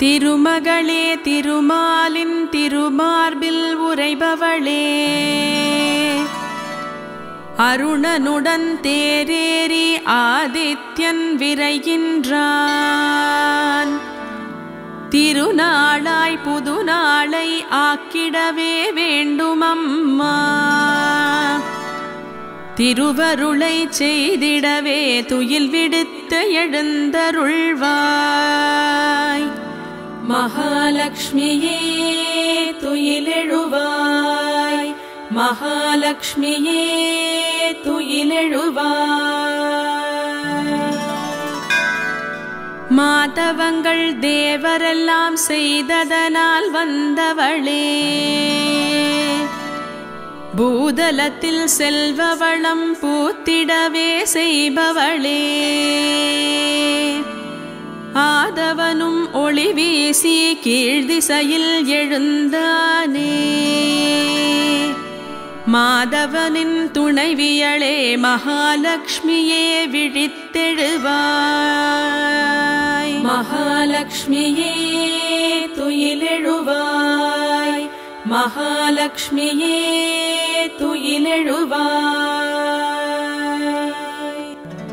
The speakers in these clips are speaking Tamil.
திருமகளே திருமாலின் திருமார்பில் உரைபவளே அருணனுடன் தேரேறி ஆதித்யன் விரைகின்றான் திருநாளாய் புது நாளை ஆக்கிடவே வேண்டுமம்மா திருவருளை செய்திடவே துயில் விடுத்து எழுந்தருள்வாய் மகாலட்சுமியே துயிலெழுவாய் மகாலட்சுமியே துயிலெழுவாய் மாதவங்கள் தேவரெல்லாம் செய்ததனால் வந்தவளே பூதலத்தில் செல்வ வளம் பூத்திடவே செய்பவளே ஆதவனும் ஒளி வீசி கீழ்திசையில் எழுந்தானே மாதவனின் துணைவியளே மகாலட்சுமியே விழித்தெழுவாய் மகாலட்சுமியே துயிலெழுவாய் மகாலட்சுமியே துயிலெழுவாய்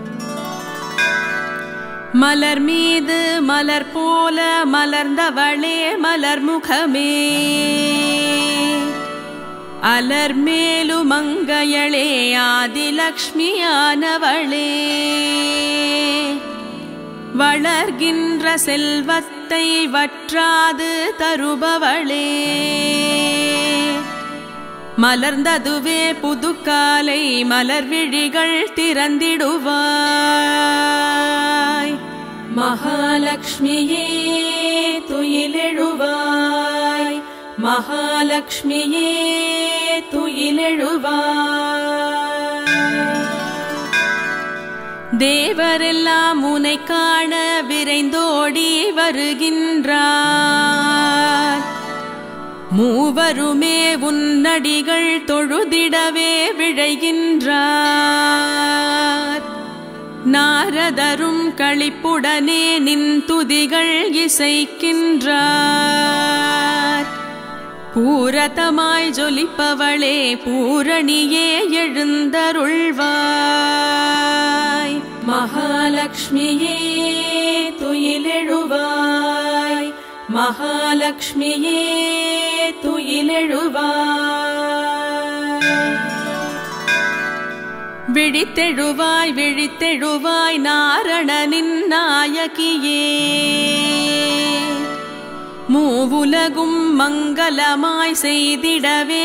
மலர் மீது மலர் போல மலர்ந்தவளே மலர் முகமே அலர் மேலுமங்கையளே ஆதிலக்ஷ்மியானவளே வளர்கின்ற செல்வத்தை வற்றாது தருபவளே மலர்ந்ததுவே புதுக்காலை மலர் விழிகள் திறந்திடுவாய் மகாலட்சுமியே துயிலெழுவாய் மகாலட்சுமியே துயிலெழுவாய் தேவரெல்லாம் உனை காண விரைந்தோடி வருகின்றார் மூவருமே உன்னடிகள் தொழுதிடவே விழைகின்றார் நாரதரும் களிப்புடனே நின் துதிகள் இசைக்கின்றார் பூரதமாய் ஜொலிப்பவளே பூரணியே எழுந்தருள்வாய் மகாலட்சுமியே துயிலெழுவாய் மகாலட்சுமியே துயிலெழுவாய் விழித்தெழுவாய் விழித்தெழுவாய் நாரணனின் நாயகியே மூவுலகும் மங்களமாய் செய்திடவே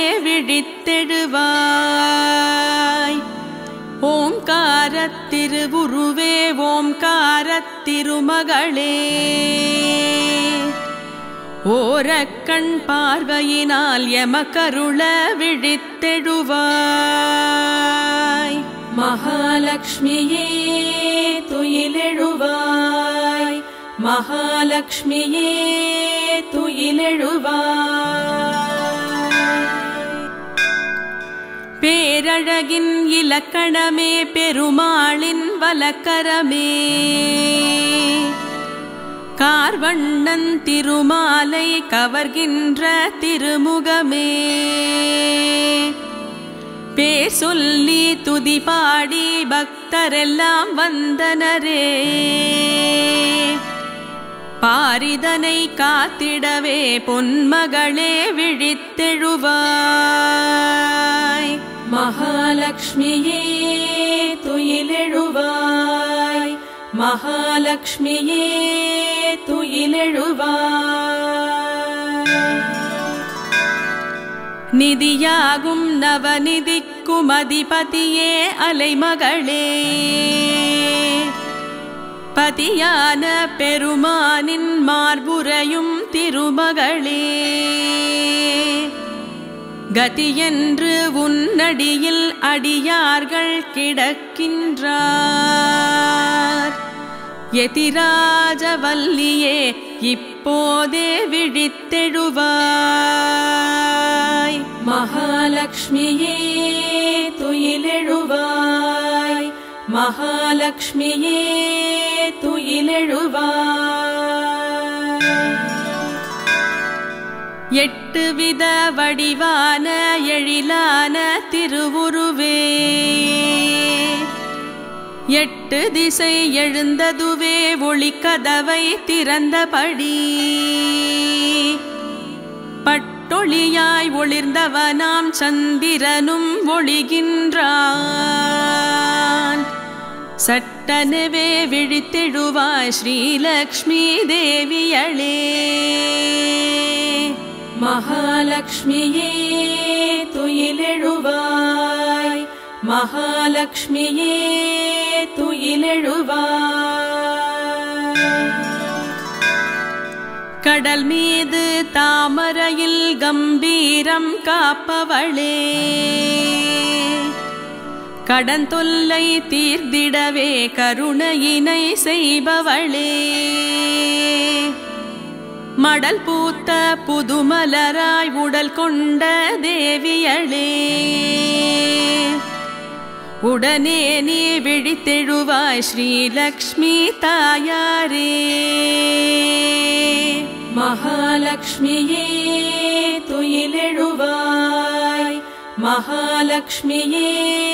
விழித்தெழுவாய் ஓம்காரத் திருவுருவே ஓம்காரத் திருமகளே ஓரக்கண் பார்வையினால் எமக்கருள விழித்தெழுவாய் மகாலட்சுமியே துயிலெழுவாய் மகாலட்சுமியே துயிலெழுவாய் பேரழகின் இலக்கணமே பெருமாளின் வலக்கரமே கார்வண்ணன் திருமாலை கவர்கின்ற திருமுகமே பேர் சொல்லி துதி பாடி பக்தரெல்லாம் வந்தனரே பாரிதனை காத்திடவே பொன்மகளே விழித்தெழுவாய் மகாலட்சுமியே துயிலெழுவாய் மகாலட்சுமியே துயிலெழுவாய் நிதியாகும் நவநிதிக்கும் அதிபதியே அலைமகளே பதியான பெருமானின் மார்புரையும் திருமகளே கதியென்று உன்னடியில் அடியார்கள் கிடக்கின்றார் எதிராஜவல்லியே இப்போதே விழித்தெழுவாய் மகாலட்சுமியே துயிலெழுவாய் மகாலட்சுமியே துயிலெழுவாய் எட்டு வித வடிவான எழிலான திருவுருவே எட்டு திசை எழுந்ததுவே ஒளிக்கதவை திறந்தபடி பட்டொளியாய் ஒளிர்ந்தவனாம் சந்திரனும் ஒளிகின்றான் சட்டனவே விழித்தெழுவாய் ஸ்ரீலக்ஷ்மி தேவியளே மகாலக்ஷ்மியே துயிலெழுவாய் மகாலக்ஷ்மியே துயிலெழுவாய் கடல் மீது தாமரையில் கம்பீரம் காப்பவளே கடன் தொல்லை தீர்த்திடவே கருணையினை செய்பவளே மடல் பூத்த புதுமலராய் உடல் கொண்ட தேவியளே உடனே நீ விழித்தெழுவாய் ஸ்ரீலக்ஷ்மி தாயாரே மகாலக்ஷ்மியே துயிலெழுவாய் மகாலக்ஷ்மியே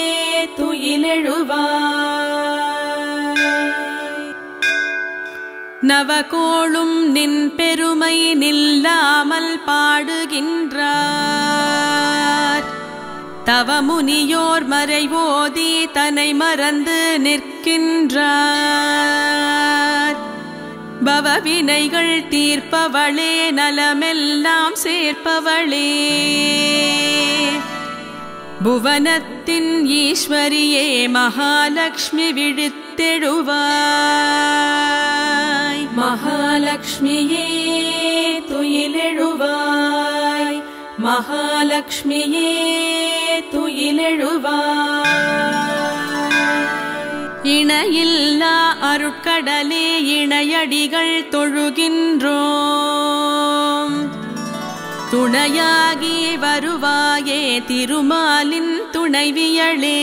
துயிலெழுவாய் நவகோளும் நின் பெருமை நில்லாமல் பாடுகின்றார் தவமுனியோர் மறைவோதி தன்னை மறந்து நிற்கின்றார் பவவினைகள் தீர்ப்பவளே நலமெல்லாம் சேர்ப்பவளே புவனத்தின் ஈஸ்வரியே மகாலக்ஷ்மி விழித்தெழுவாய் மகாலக்ஷ்மியே துயிலெழுவாய் மகாலக்ஷ்மியே துயிலெழுவாய் இணையில்லா அருட்கடலே இணையடிகள் தொழுகின்றோம் துணையாகி வருவாயே திருமாலின் துணைவியளே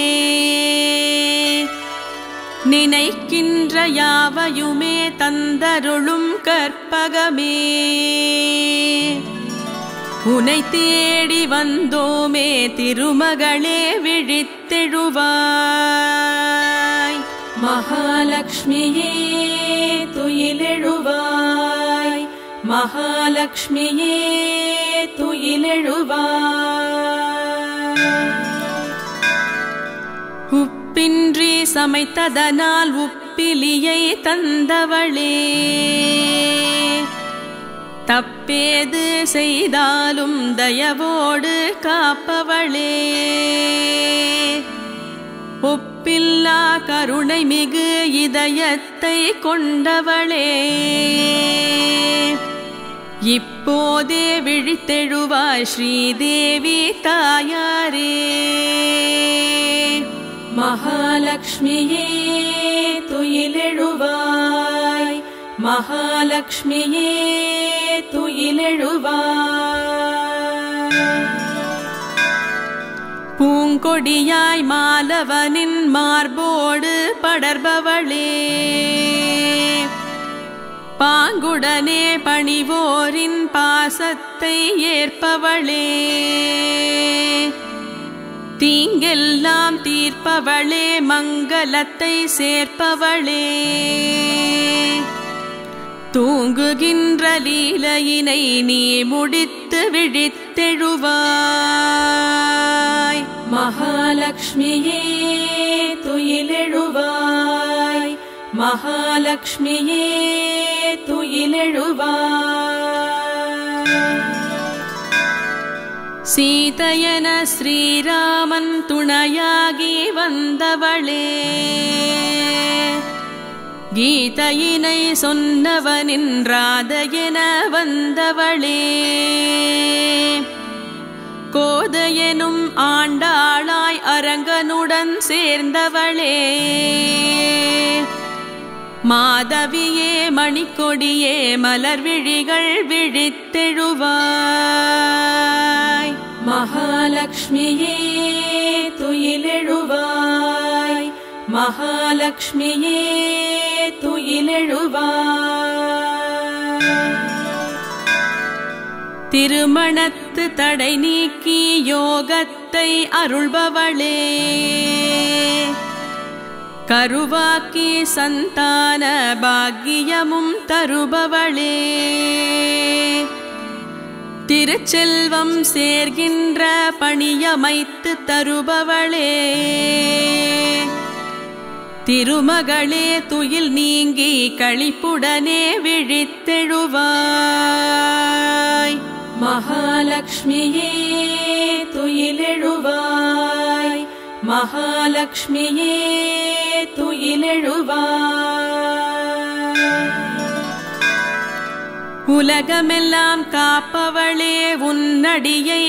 நினைக்கின்ற யாவையுமே தந்தருளும் கற்பகமே உனை தேடி வந்தோமே திருமகளே விழித்தெழுவாய் மகாலக்ஷ்மியே துயிலெழுவாய் மகாலக்ஷ்மியே துயிலெழுவாய் உப்பின்றி சமைத்ததனால் உப்பிலியை தந்தவளே தப்பேது செய்தாலும் தயவோடு காப்பவளே ஒப்பில்லா கருணை மிகு இதயத்தை கொண்டவளே இப்போதே விழித்தெழுவாய் ஸ்ரீதேவி தாயாரே மகாலக்ஷ்மியே துயிலெழுவாய் மகாலக்ஷ்மியே துயிலெழுவாய் பூங்கொடியாய் மாலவனின் மார்போடு படர்பவளே பாங்குடனே பணிவோரின் பாசத்தை ஏற்பவளே தீங்கெல்லாம் தீர்ப்பவளே மங்களத்தை சேர்ப்பவளே தூங்குகின்ற லீலையினை நீ முடித்து விழித்தெழுவாய் மகாலக்ஷ்மியே துயிலெழுவாய் மகாலக்ஷ்மியே துயிலெழுவாய் சீதையன ஸ்ரீராமன் துணையாகி வந்தவளே கீதையினை சொன்னவனின் ராதையென வந்தவளே கோதையனும் ஆண்டாளாய் அரங்கனுடன் சேர்ந்தவளே மாதவியே மணிக்கொடியே மலர் விழிகள் விழித்தெழுவாய் மகாலக்ஷ்மியே துயிலெழுவாய் மகாலக்ஷ்மியே துயிலெழுவாய் திருமணத்து தடை நீக்கி யோகத்தை அருள்பவளே கருவாக்கி சந்தான பாக்கியமும் தருபவளே திருச்செல்வம் சேர்கின்ற பணியமைத்து தருபவளே திருமகளே துயில் நீங்கி களிப்புடனே விழித்தெழுவாய் மகாலட்சுமியே துயிலெழுவாய் மகாலட்சுமியே துயிலெழுவாய் உலகமெல்லாம் காப்பவளே உன்னடியை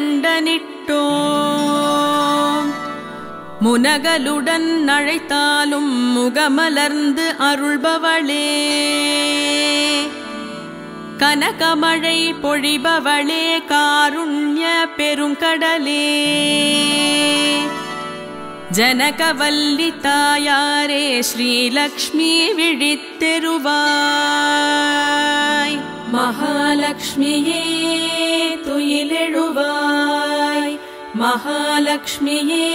தண்டனிட்டோம் முனகலுடன் அழைத்தாலும் முகமலர்ந்து அருள்பவளே கனகமழை பொழிபவளே காருண்ய பெருங்கடலே ஜனகவல்லி தாயாரே ஸ்ரீலக்ஷ்மி விழித்தெருவாய் மகாலட்சுமியே துயிலெழுவாய் மகாலட்சுமியே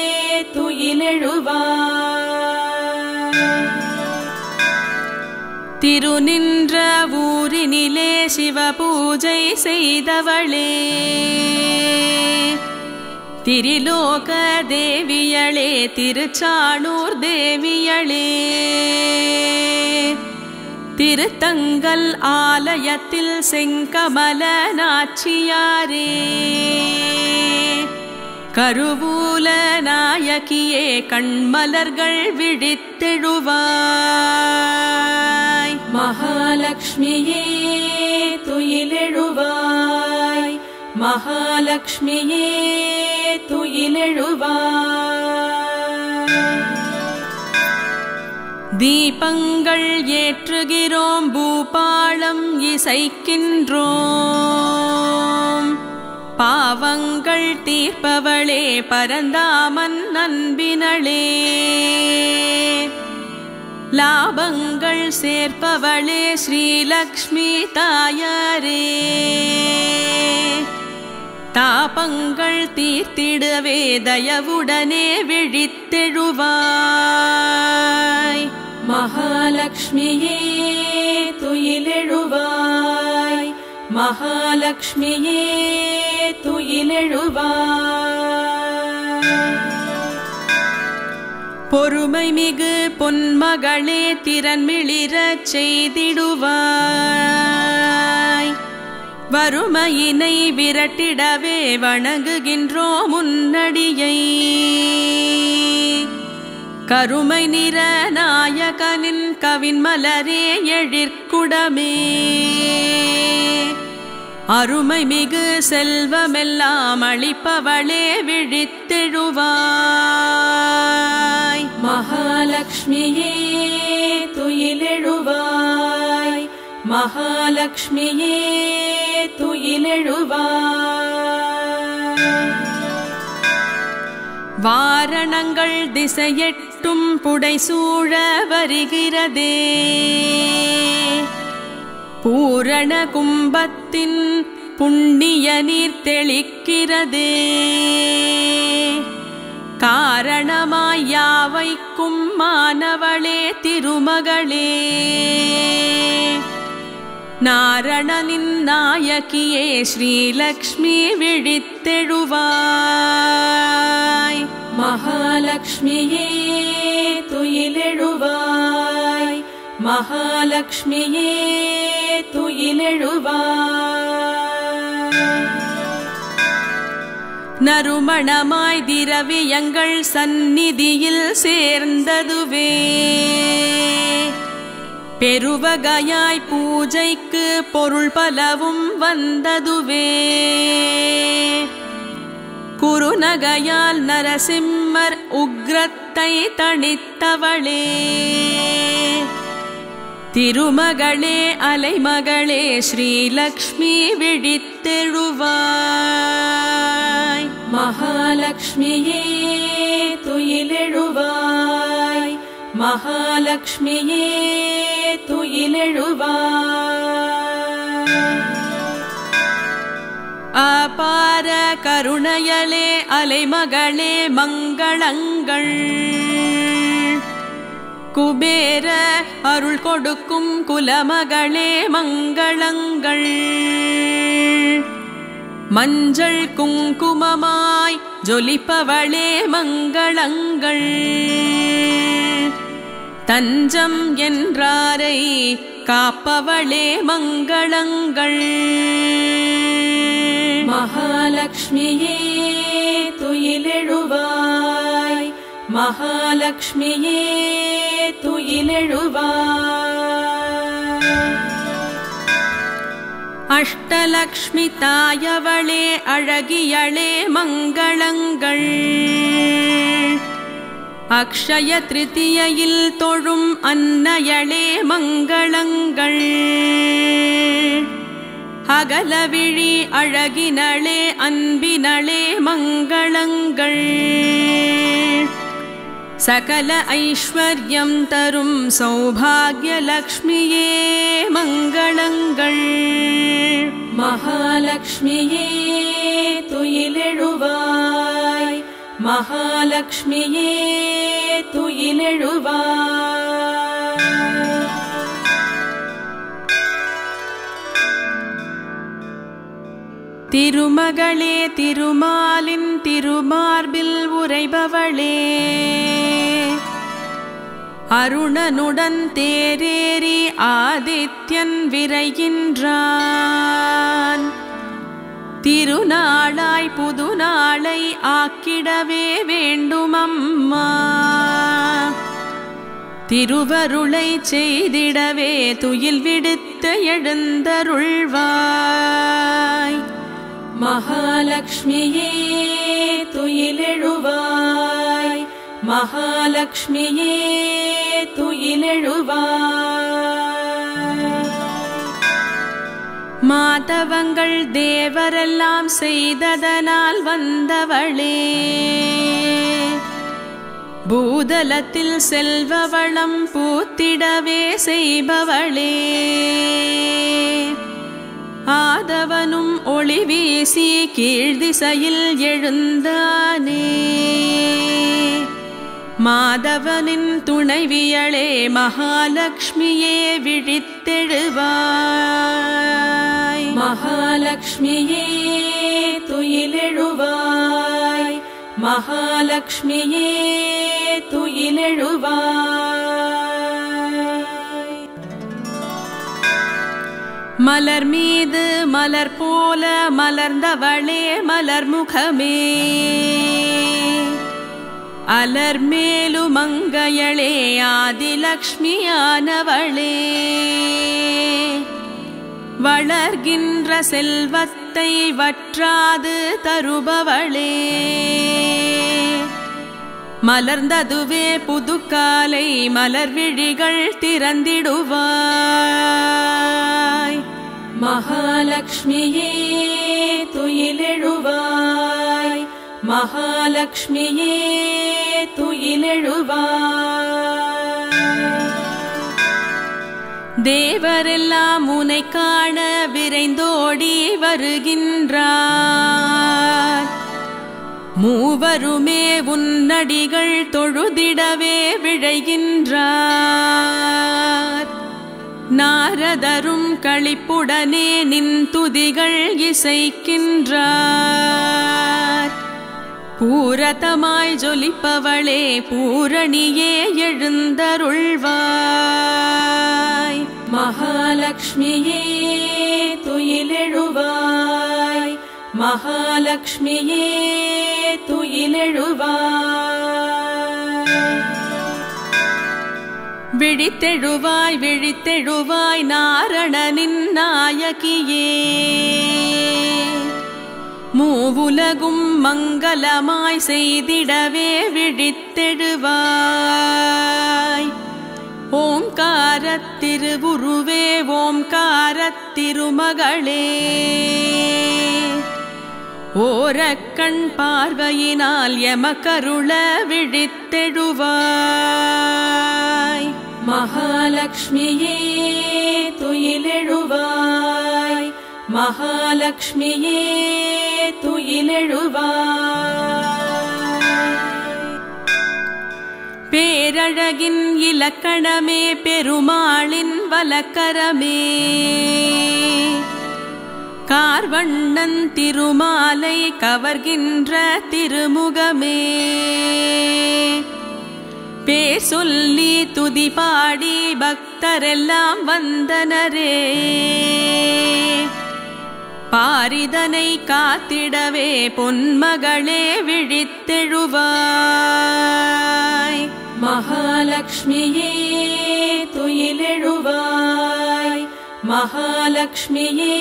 துயிலெழுவாய் திருநின்ற ஊரினிலே சிவபூஜை செய்தவளே திரிலோக தேவியளே திருச்சானூர் தேவியளே திருத்தங்கல் ஆலயத்தில் செங்கமல நாச்சியாரே கருவூல நாயகியே கண்மலர்கள் விழித்தெழுவாய் மகாலட்சுமியே துயிலெழுவாய் மகாலட்சுமியே துயிலெழுவாய் தீபங்கள் ஏற்றுகிறோம் பூபாளம் இசைக்கின்றோம் பாவங்கள் தீர்ப்பவளே பரந்தாமன் அன்பினளே லாபங்கள் சேர்ப்பவளே ஸ்ரீலக்ஷ்மி தாயாரே தாபங்கள் தீர்த்திடவே தயவுடனே விழித்தெழுவாய் மகாலட்சுமியே துயிலெழுவாய் மகாலட்சுமியே துயிலெழுவாய் பொறுமை மிகு பொன்மகளே திறன்மிளிரச் செய்திடுவாய் வறுமையினை விரட்டிடவே வணங்குகின்றோம் முன்னடியை கருமை நிற நாயகனின் கவின் மலரே எழிற்குடமே அருமை மிகு செல்வமெல்லாம் அளிப்பவளே விழித்தெழுவாய் மகாலட்சுமியே துயிலெழுவாய் மகாலட்சுமியே துயிலெழுவாய் வாரணங்கள் திசையெட்டும் புடைசூழ வருகிறதே பூரண கும்பத்தின் புண்ணிய நீர் தெளிக்கிறதே காரணமாய் யாவைக்கும் மானவளே திருமகளே நாரணனின் நாயகியே ஸ்ரீலக்ஷ்மி விழித்தெழுவாய் மகாலட்சுமியே துயிலெழுவாய் மகாலட்சுமியே துயிலெழுவாய் நறுமணமாய் திரவியங்கள் சந்நிதியில் சேர்ந்ததுவே பெருவகையாய் பூஜைக்கு பொருள் பலவும் வந்ததுவே குறுநகையால் நரசிம்மர் உக்ரத்தை தணித்தவளே திருமகளே அலைமகளே ஸ்ரீலக்ஷ்மி விழித்தெழுவாய் மகாலட்சுமியே துயிலெழுவாய் மகாலட்சுமியே துயிலெழுவாய் அபார கருணையலே அலைமகளே மங்களங்கள் குபேர அருள் கொடுக்கும் குலமகளே மங்களங்கள் மஞ்சள் குங்குமமாய் ஜொலிப்பவளே மங்களங்கள் தஞ்சம் என்றாரை காப்பவளே மங்களங்கள் மகாலட்சுமியே துயிலெழுவாய் மகாலட்சுமியே துயிலெழுவாய் அஷ்டலக்ஷ்மி தாயவளே அழகியளே மங்களங்கள் அக்ஷய திருத்தியில் தொழும் அன்னையளே மங்களங்கள் அகலவிழி அழகினளே அன்பினளே மங்களங்கள் சகல ஐஸ்வர்யம் தரும் சௌபாகியலக்ஷ்மியே மங்களங்கள் மகாலட்சுமியே துயிலெழுவாய் மகாலட்சுமியே துயிலெழுவாய் திருமகளே திருமாலின் திருமார்பில் உரைபவளே அருணனுடன் தேரேறி ஆதித்யன் விரைகின்றான் திருநாளாய் புதுநாளை ஆக்கிடவே வேண்டுமம்மா திருவருளை செய்திடவே துயில் விடுத்து எழுந்தருள்வாய் மகாலட்சுமியே துயிலெழுவாய் மகாலட்சுமியே துயிலெழுவாய் மாதவங்கள் தேவரெல்லாம் செய்ததனால் வந்தவளே பூதலத்தில் செல்வவளம் பூத்திடவே செய்பவளே ஆதவனும் ஒளி வீசி கீழ்திசையில் எழுந்தானே மாதவனின் துணைவியளே மகாலட்சுமியே விழித்தெழுவாய் மகாலட்சுமியே துயிலெழுவாய் மகாலட்சுமியே துயிலெழுவாய் மலர் மீது மலர் போல மலர்ந்தவளே மலர் முகமே அலர் மேலுமங்கையளே ஆதிலக்ஷ்மியானவளே வளர்கின்ற செல்வத்தை வற்றாது தருபவளே மலர்ந்ததுவே புதுக்காலை மலர் விழிகள் திறந்திடுவாய் மகாலட்சுமியே துயிலெழுவாய் மகாலட்சுமியே துயிலெழுவாய் தேவரெல்லாம் உனை காண விரைந்தோடி வருகின்றார் மூவருமே உன்னடிகள் தொழுதிடவே விழைகின்றார் நாரதரும் களிப்புடனே நின் துதிகள் இசைக்கின்றார் பூரதமாய் ஜொலிப்பவளே பூரணியே எழுந்தருள்வாய் மகாலட்சுமியே துயிலெழுவாய் மகாலட்சுமியே துயிலெழுவாய் விழித்தெழுவாய் விழித்தெழுவாய் நாரணனின் நாயகியே மூவுலகும் மங்களமாய் செய்திடவே விழித்தெழுவாய் ஓம்காரத் திருவுருவே ஓம்காரத் திருமகளே ஓரக்கண் பார்வையினால் எமக்கருள விழித்தெழுவாய் மகாலட்சுமியே துயிலெழுவாய் மகாலட்சுமியே துயிலெழுவாய் பேரழகின் இலக்கணமே பெருமாளின் வலக்கரமே கார்வண்ணன் திருமாலை கவர்கின்ற திருமுகமே பேர் சொல்லி துதி பாடி பக்தரெல்லாம் வந்தனரே பாரிதனை காத்திடவே பொன்மகளே விழித்தெழுவாய் மகாலட்சுமியே துயிலெழுவாய் மகாலட்சுமியே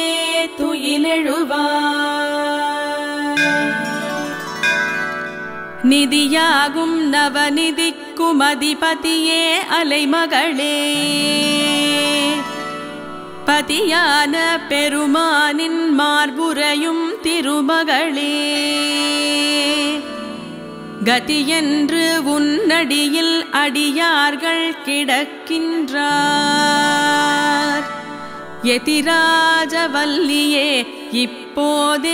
துயிலெழுவாய் நிதியாகும் நவநிதிக்கும் அதிபதியே அலைமகளே பதியான பெருமானின் மார்புரையும் திருமகளே கதியென்று உன்னடியில் அடியார்கள் கிடக்கின்றார் எதிராஜவல்லியே இப்போதே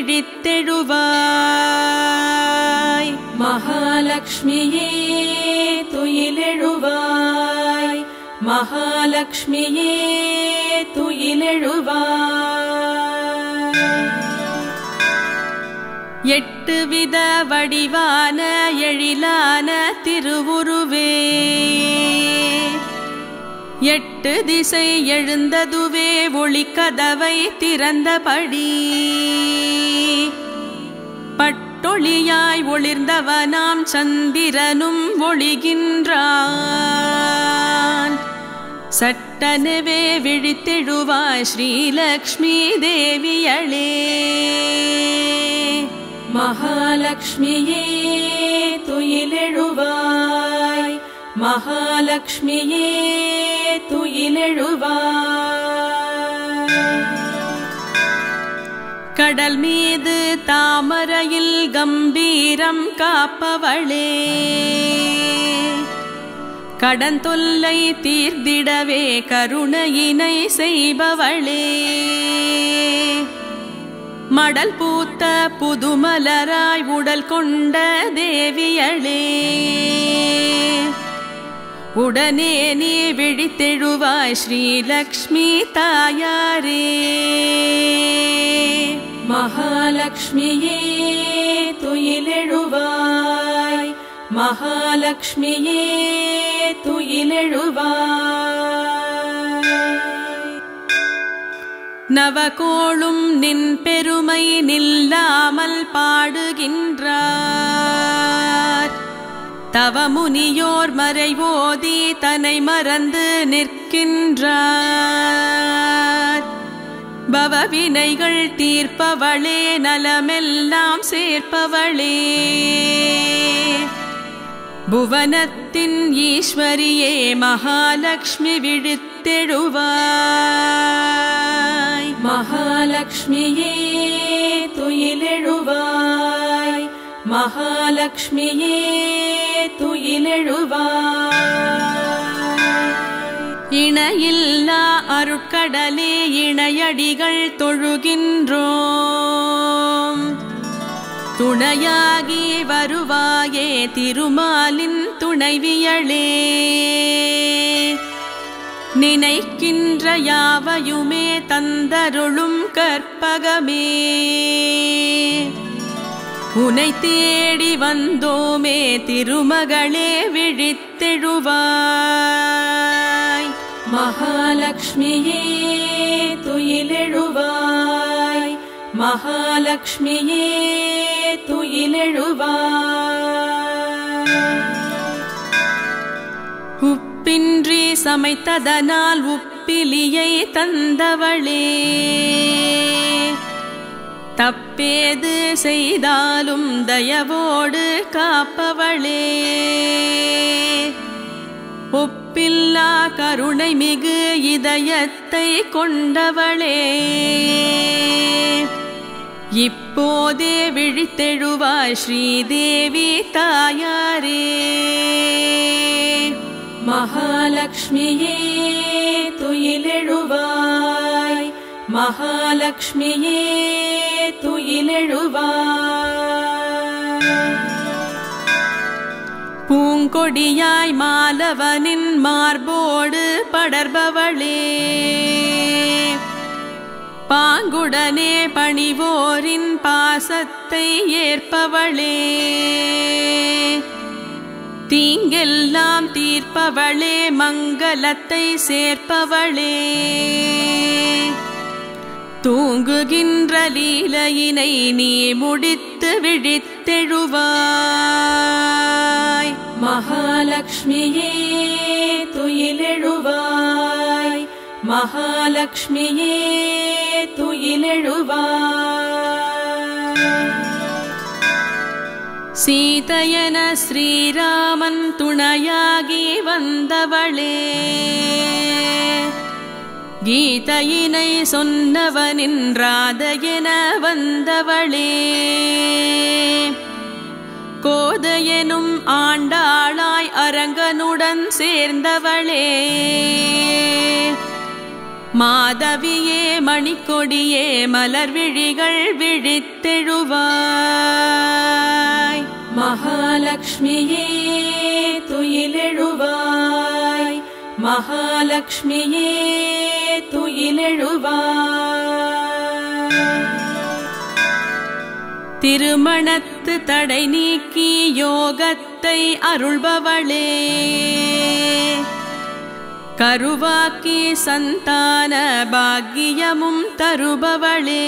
விழித்தெழுவாய் மகாலட்சுமியே துயிலெழுவாய் மகாலட்சுமியே துயிலெழுவாய் எட்டு வித வடிவான எழிலான திருவுருவே எட்டு திசை எழுந்ததுவே ஒளிக்கதவை திறந்தபடி பட்டொளியாய் ஒளிர்ந்தவனாம் சந்திரனும் ஒளிகின்றான் சட்டனவே விழித்தெழுவாய் ஸ்ரீலக்ஷ்மி தேவியளே மகாலட்சுமியே துயிலெழுவாய் மகாலட்சுமியே துயிலெழுவாய் கடல் மீது தாமரையில் கம்பீரம் காப்பவளே கடன் தொல்லை தீர்த்திடவே கருணையினை செய்பவளே மடல் பூத்த புதுமலராய் உடல் கொண்ட தேவியளே உடனே நீ விழித்தெழுவாய் ஸ்ரீலக்ஷ்மி தாயாரே மகாலட்சுமியே துயிலெழுவாய் மகாலட்சுமியே துயிலெழுவாய் நவகோளும் நின் பெருமை நில்லாமல் பாடுகின்றார் தவமுனியோர் மறைவோதி தன்னை மறந்து நிற்கின்றார் பவவினைகள் தீர்ப்பவளே நலமெல்லாம் சேர்ப்பவளே புவனத்தின் ஈஸ்வரியே மகாலட்சுமி விழித்தெழுவாய் மகாலட்சுமியே துயிலெழுவாய் மகாலட்சுமியே துயிலெழுவாய் இணையில்லா அருட்கடலே இணையடிகள் தொழுகின்றோம் துணையாகி வருவாயே திருமாலின் துணைவியளே நினைக்கின்ற யாவையுமே தந்தருளும் கற்பகமே உனை தேடி வந்தோமே திருமகளே விழித்தெழுவாய் மகாலட்சுமியே துயிலெழுவாய் மகாலட்சுமியே துயிலெழுவாய் உப்பின்றி சமைத்ததனால் உப்பிலியை தந்தவளே தப்பேது செய்தாலும் தயவோடு காப்பவளே ஒப்பில்லா கருணை மிகு இதயத்தை கொண்டவளே இப்போதே விழித்தெழுவாய் ஸ்ரீதேவி தாயாரே மகாலட்சுமியே துயிலெழுவாய் மகாலட்சுமியே துயிலெழுவாய் பூங்கொடியாய் மாலவனின் மார்போடு படர்பவளே பாங்குடனே பணிவோரின் பாசத்தை ஏற்பவளே தீங்கெல்லாம் தீர்ப்பவளே மங்களத்தை சேர்ப்பவளே தூங்குகின்ற லீலையினை நீ முடித்து விழித்தெழுவாய் மகாலட்சுமியே துயிலெழுவாய் மகாலட்சுமியே துயிலெழுவாய் சீதையன ஸ்ரீராமன் துணையாகி வந்தவளே கீதையினை சொன்னவனின் ராதையென வந்தவளே கோதையனும் ஆண்டாளாய் அரங்கனுடன் சேர்ந்தவளே மாதவியே மணிக்கொடியே மலர் விழிகள் விழித்தெழுவாய் மகாலட்சுமியே துயிலெழுவாய் மகாலட்சுமியே துயிலெழுவாய் திருமணத்து தடை நீக்கி யோகத்தை அருள்பவளே கருவாக்கி சந்தான பாக்கியமும் தருபவளே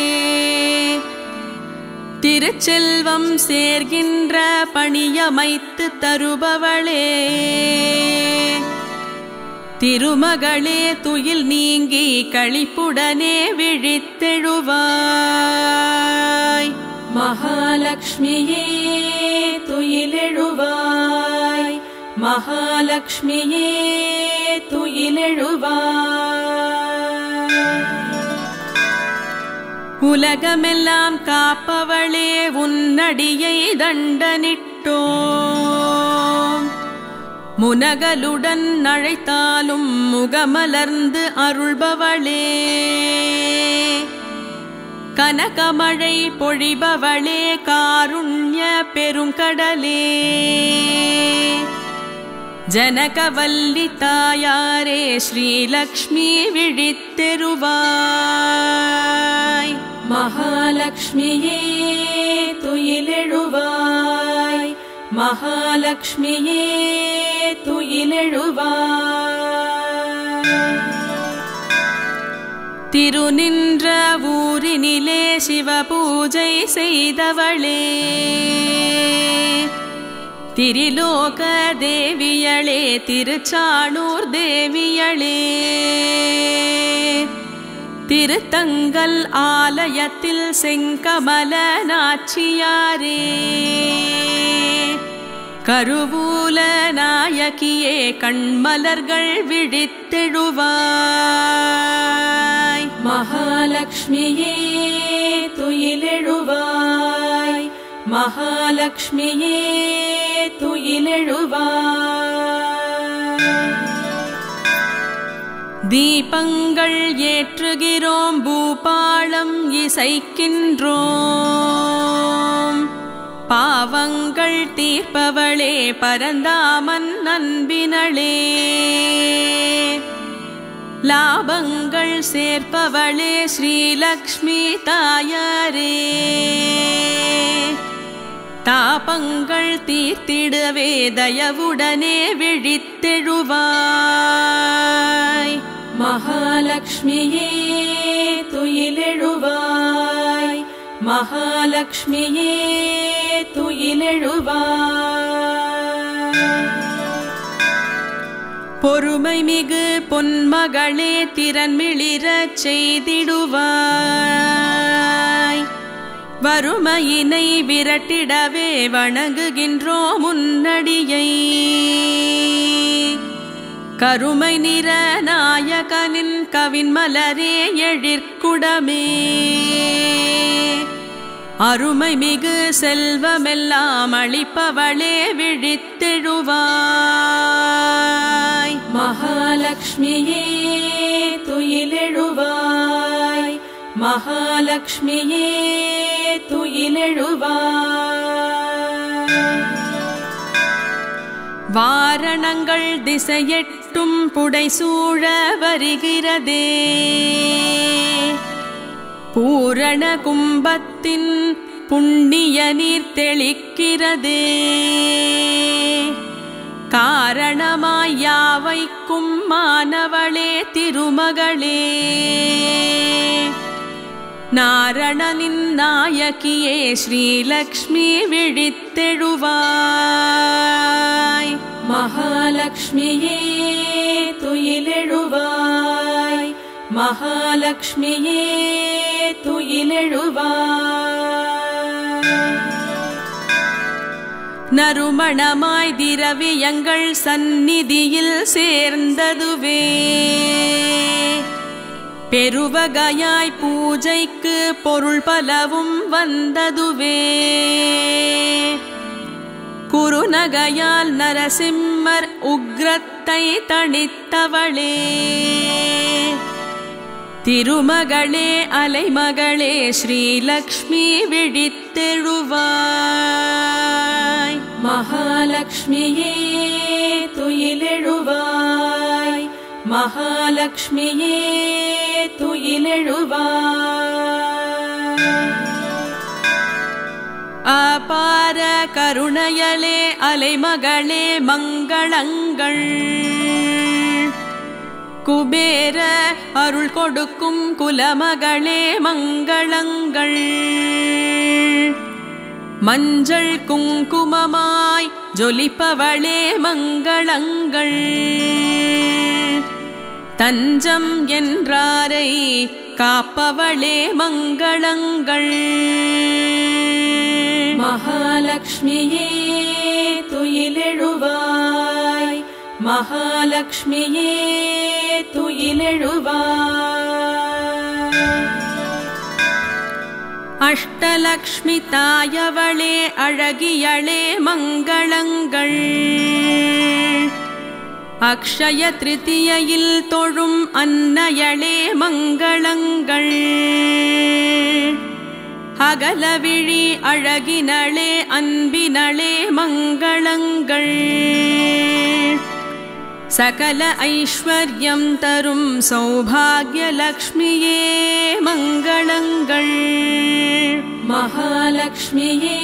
திருச்செல்வம் சேர்கின்ற பணியமைத்து தருபவளே திருமகளே துயில் நீங்கி களிப்புடனே விழித்தெழுவாய் மகாலட்சுமியே துயிலெழுவாய் மகாலட்சுமியே துயிலெழுவாய் உலகமெல்லாம் காப்பவளே உன்னடியை தண்டனிட்டோம் முனகலுடன் அழைத்தாலும் முகமலர்ந்து அருள்பவளே கனகமழை பொழிபவளே காருண்ய பெருங்கடலே ஜனகவல்லி தாயாரே ஸ்ரீலக்ஷ்மி விழித்தெருவாய் மகாலட்சுமியே துயிலெழுவாய் மகாலட்சுமியே துயிலெழுவாய் திருநின்ற ஊரினிலே சிவபூஜை செய்தவளே திரிலோக தேவியளே திருச்சானூர் தேவியளே திருத்தங்கல் ஆலயத்தில் செங்கமல நாச்சியாரே கருவூல நாயகியே கண்மலர்கள் விழித்தெழுவாய் மகாலட்சுமியே துயிலெழுவாய் மகாலட்சுமியே துயிலெழுவாய் தீபங்கள் ஏற்றுகிறோம் பூபாளம் இசைக்கின்றோம் பாவங்கள் தீர்ப்பவளே பரந்தாமன் அன்பினளே லாபங்கள் சேர்ப்பவளே ஸ்ரீலக்ஷ்மி தாயாரே தாபங்கள் தீர்த்திடவே தயவுடனே விழித்தெழுவாய் மகாலட்சுமியே துயிலெழுவாய் மகாலட்சுமியே துயிலெழுவாய் பொறுமை மிகு பொன்மகளே திறன்மிளிரச் செய்திடுவாய் வறுமையினை விரட்டிடவே வணங்குகின்றோம் முன்னடியை கருமை நிற நாயகனின் கவின் மலரே எழிற்குடமே அருமை மிகு செல்வமெல்லாம் அளிப்பவளே விழித்தெழுவாய் மகாலட்சுமியே துயிலெழுவாய் மகாலட்சுமியே துயிலெழுவாய் வாரணங்கள் திசையெட்டும் புடைசூழ வருகிறதே பூரண கும்பத்தின் புண்ணிய நீர் தெளிக்கிறதே காரணமாய் யாவைக்கும் மானவளே திருமகளே நாரணனின் நாயகியே ஸ்ரீலக்ஷ்மி விழித்தெழுவாய் மகாலட்சுமியே துயிலெழுவாய் மகாலட்சுமியே துயிலெழுவாய் நறுமணமாய் திரவியங்கள் சந்நிதியில் சேர்ந்ததுவே பெருவகையாய் பூஜைக்கு பொருள் பலவும் வந்ததுவே குறுநகையால் நரசிம்மர் உக்ரத்தை தணித்தவளே திருமகளே அலைமகளே ஸ்ரீலக்ஷ்மி விழித்தெழுவாய் மகாலட்சுமியே துயிலெழுவாய் மகாலட்சுமியே துயிலெழுவாய் அபார கருணையலே அலைமகளே மங்களங்கள் குபேர அருள் கொடுக்கும் குலமகளே மங்களங்கள் மஞ்சள் குங்குமமாய் ஜொலிப்பவளே மங்களங்கள் தஞ்சம் என்றாரை காப்பவளே மங்களங்கள் மகாலட்சுமியே துயிலெழுவாய் மகாலட்சுமியே துயிலெழுவாய் அஷ்டலக்ஷ்மி தாயவளே அழகியளே மங்களங்கள் அக்ஷய திருதியில் தொழும் அன்னையளே மங்களங்கள் அகலவிழி அழகினளே அன்பினளே மங்களங்கள் சகல ஐஸ்வர்யம் தரும் சௌபாகியலக்ஷ்மியே மங்களங்கள் மகாலட்சுமியே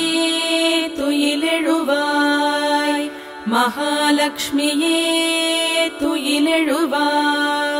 துயிலெழுவாய் மகாலட்சுமியே துயிலெழுவாய்